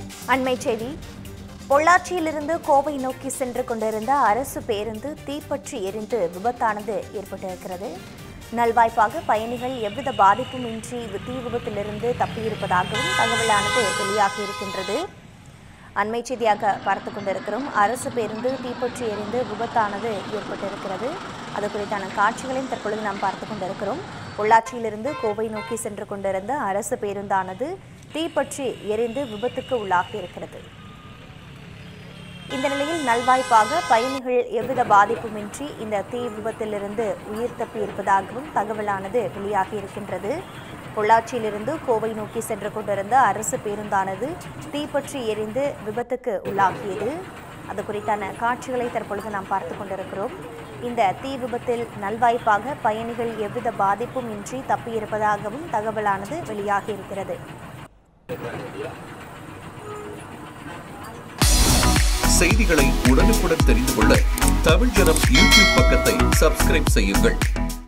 அண்மை செய்தி பொள்ளாச்சியிலிருந்து கோவை நோக்கி சென்று கொண்டிருந்த அரசு பேருந்து தீப்பற்றி எரிந்து விபத்தானது ஏற்பட்டிருக்கிறது நல்வாய்ப்பாக பயணிகள் எவ்வித பாதிப்பும் இன்றி தீ விபத்திலிருந்து தப்பியிருப்பதாகவும் தகவலானது வெளியாகி இருக்கின்றது அண்மை செய்தியாக பார்த்து கொண்டிருக்கிறோம் அரசு பேருந்து தீப்பற்றி எரிந்து விபத்தானது ஏற்பட்டிருக்கிறது அது குறித்தான காட்சிகளையும் தற்பொழுது நாம் பார்த்து கொண்டிருக்கிறோம் பொள்ளாச்சியிலிருந்து கோவை நோக்கி சென்று கொண்டிருந்த அரசு பேருந்தானது தீப்பற்றி எரிந்து விபத்துக்கு உள்ளாகி இருக்கிறது இந்த நிலையில் நல்வாய்ப்பாக பயணிகள் எவ்வித பாதிப்புமின்றி இந்த தீ விபத்திலிருந்து உயிர் தப்பி இருப்பதாகவும் தகவலானது வெளியாகி இருக்கின்றது பொள்ளாச்சியிலிருந்து கோவை நோக்கி சென்று கொண்டிருந்த அரசு பேருந்தானது தீப்பற்றி எரிந்து விபத்துக்கு உள்ளாகியது அது குறித்தான காட்சிகளை தற்பொழுது நாம் பார்த்து கொண்டிருக்கிறோம் இந்த தீ விபத்தில் நல்வாய்ப்பாக பயணிகள் எவ்வித பாதிப்பும் இன்றி தப்பியிருப்பதாகவும் தகவலானது வெளியாகி இருக்கிறது செய்திகளை உடனுக்குடன் தெரிந்து கொள்ள தமிழ் ஜனம் யூடியூப் பக்கத்தை சப்ஸ்கிரைப் செய்யுங்கள்